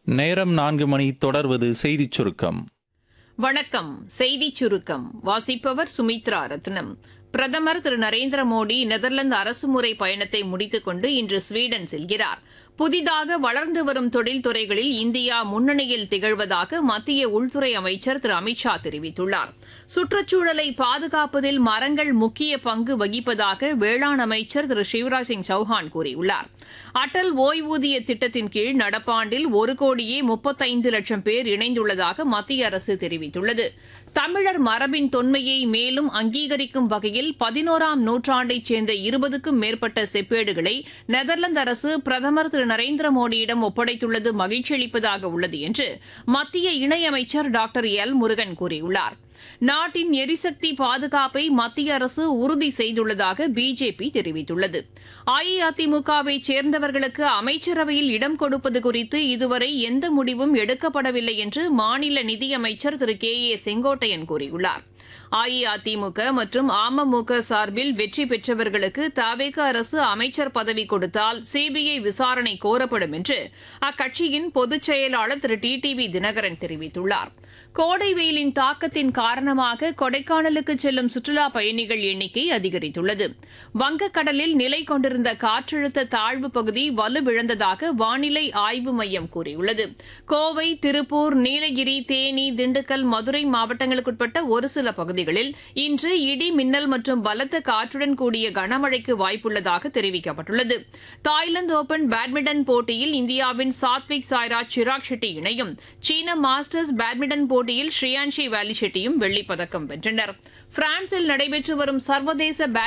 நேரம் நான்கு மணி தொடர்வது செய்திச் சுருக்கம் வணக்கம் செய்திச் சுருக்கம் வாசிப்பவர் சுமித்ரா ரத்னம் பிரதமர் திரு நரேந்திர மோடி நெதர்லாந்து அரசுமுறை பயணத்தை முடித்துக் கொண்டு இன்று ஸ்வீடன் செல்கிறார் புதிதாக வளர்ந்து வரும் தொழில்துறைகளில் இந்தியா முன்னணியில் திகழ்வதாக மத்திய உள்துறை அமைச்சர் திரு அமித்ஷா தெரிவித்துள்ளார் சுற்றுச்சூழலை பாதுகாப்பதில் மரங்கள் முக்கிய பங்கு வகிப்பதாக வேளாண் அமைச்சர் திரு சிவராஜ் சிங் சௌஹான் கூறியுள்ளார் அடல் ஓய்வூதிய திட்டத்தின் கீழ் நடப்பாண்டில் ஒரு கோடியே முப்பத்தைந்து லட்சம் பேர் இணைந்துள்ளதாக மத்திய அரசு தெரிவித்துள்ளது தமிழர் மரபின் தொன்மையை மேலும் அங்கீகரிக்கும் வகையில் பதினோராம் நூற்றாண்டைச் சேர்ந்த இருபதுக்கும் மேற்பட்ட செப்பேடுகளை நெதர்லாந்து அரசு பிரதமர் திரு நரேந்திர மோடியிடம் ஒப்படைத்துள்ளது மகிழ்ச்சியளிப்பதாக உள்ளது என்று மத்திய இணையமைச்சர் டாக்டர் எல் முருகன் கூறியுள்ளார் நாட்டின் எரிசக்தி பாதுகாப்பை மத்திய அரசு உறுதி செய்துள்ளதாக பிஜேபி தெரிவித்துள்ளது அஇஅதிமுகவை சேர்ந்தவர்களுக்கு அமைச்சரவையில் இடம் கொடுப்பது குறித்து இதுவரை எந்த முடிவும் எடுக்கப்படவில்லை என்று மாநில நிதியமைச்சர் திரு கே ஏ செங்கோட்டையன் கூறியுள்ளார் அஇஅதிமுக மற்றும் அமமுக சார்பில் வெற்றி பெற்றவர்களுக்கு தவேக அரசு அமைச்சர் பதவி கொடுத்தால் சிபிஐ விசாரணை கோரப்படும் என்று அக்கட்சியின் பொதுச் செயலாளர் திரு டி டிவி தினகரன் தெரிவித்துள்ளார் கோடை வெயிலின் தாக்கத்தின் காரணமாக கொடைக்கானலுக்கு செல்லும் சுற்றுலா பயணிகள் எண்ணிக்கை அதிகரித்துள்ளது வங்கக்கடலில் நிலை கொண்டிருந்த காற்றழுத்த தாழ்வு பகுதி வலுவிழந்ததாக வானிலை ஆய்வு மையம் கூறியுள்ளது கோவை திருப்பூர் நீலகிரி தேனி திண்டுக்கல் மதுரை மாவட்டங்களுக்குட்பட்ட ஒரு சில பகுதிகளில் இன்று இடி மின்னல் மற்றும் பலத்த காற்றுடன் கூடிய கனமழைக்கு வாய்ப்புள்ளதாக தெரிவிக்கப்பட்டுள்ளது தாய்லாந்து ஓபன் பேட்மிண்டன் போட்டியில் இந்தியாவின் சாத்விக் சாய்ராஜ் சிராக் ஷெட்டி இணையும் சீன மாஸ்டர்ஸ் பேட்மிண்டன் போட்டியில் ஸ்ரீயான்ஷி வேலி ஷெட்டியும் வெள்ளிப் பதக்கம் வென்றனர் பிரான்சில் நடைபெற்று வரும் சர்வதேச